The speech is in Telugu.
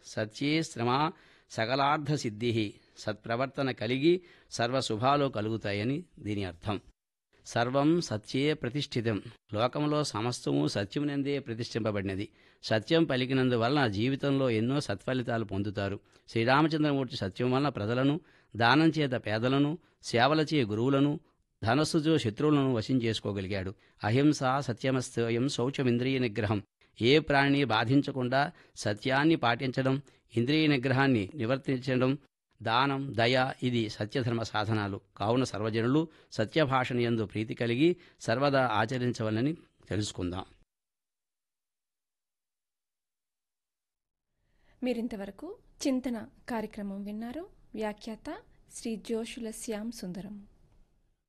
సత్యే శ్రమ సకలార్థ సిద్ధి సత్ప్రవర్తన కలిగి సర్వశుభాలు కలుగుతాయని దీని అర్థం సర్వం సత్యే ప్రతిష్ఠితం లోకంలో సమస్తము సత్యమునందే ప్రతిష్ఠింపబడినది సత్యం పలికినందువలన జీవితంలో ఎన్నో సత్ఫలితాలు పొందుతారు శ్రీరామచంద్రమూర్తి సత్యం వలన ప్రజలను దానం చేత పేదలను సేవలచే గురువులను ధనస్సుతో శత్రువులను వశం చేసుకోగలిగాడు అహింస సత్యమస్తయం శౌచమింద్రియ నిగ్రహం ఏ ప్రాణిని బాధించకుండా సత్యాన్ని పాటించడం ఇంద్రియ నిగ్రహాన్ని నివర్తించడం దానం దయ ఇది సత్యధర్మ సాధనాలు కావున సర్వజనులు సత్యభాషణ యందు ప్రీతి కలిగి సర్వదా ఆచరించవలని తెలుసుకుందాం మీరింతవరకు చింతన కార్యక్రమం విన్నారు వ్యాఖ్యాత శ్రీ జోషుల శ్యామ్ సుందరం